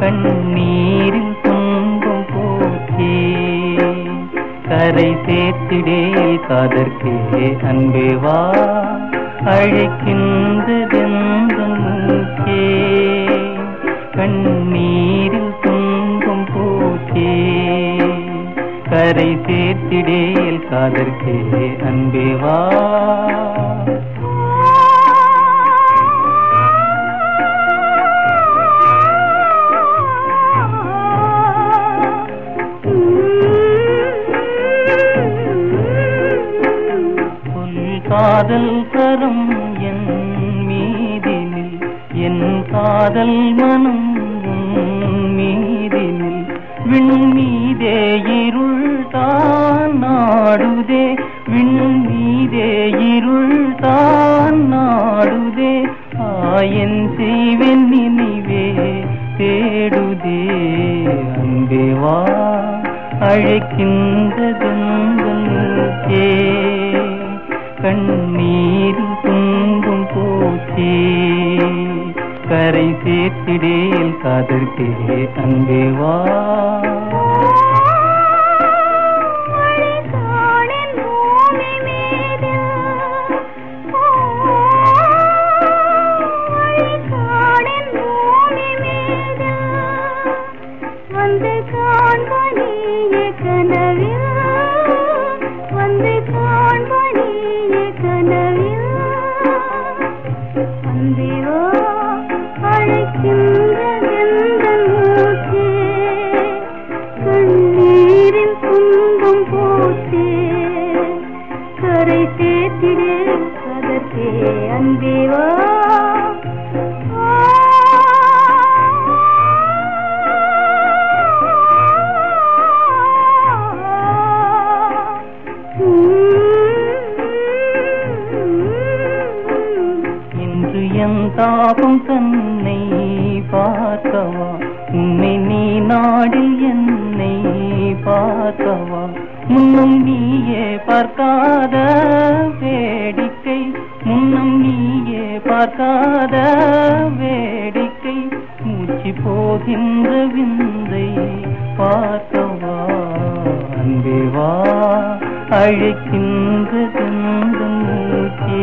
கண்ணீரில் துன்பம் போக்கே கரை சேர்த்திடே காதற்கே அன்பே வா அழைக்கின்றதெந்தன் மூக்கே கண்ணீரில் துன்பம் போக்கே கரை சேர்த்திடேல் காதற்கே அன்பே வா சொல் காதல் கரம் என் மீதினில் என் காதல் மனம் உன் மீதினில் விண் மீதே இருள் தான் நாடுதே விண் மீதே இருள் தான் நாடுதே ஆயன் செய்வன் நினைவே தேடுதே அன்பே வா அழைக்கின்றதெங்கே கண்ணீரில் துன்பம் போச்சே கரை சேர்த்திடேல் காதற்கே அன்பே வா காணின் பூமி மீது காணின் பூமி மீது வந்து காண்பனியே கனவில் வந்து காண்பனியே கனவில் வந்திவோ அழைக்கின்றதெந்தன் மூச்சே கண்ணீரில் துன்பம் போச்சே கரை சேர்த்திடே அதற்கே அன்பேவா இன்று என் தாபம் தன்னை பார்க்கவா உன்னை நீ நாடில் என்னை பார்க்கவா முன்னும் நீயே பார்க்காத வேடிக்கை முன்னும் நீயே பார்க்காத வேடிக்கை மூச்சு போகின்ற விந்தை பார்க்கவா அன்பே வா அழைக்கின்றதெந்த மூச்சே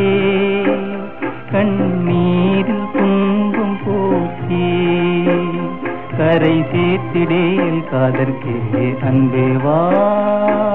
கண்ணீரில் துன்பம் போக்கே கரை சேர்த்திடேல் காதற்கே அன்பே வா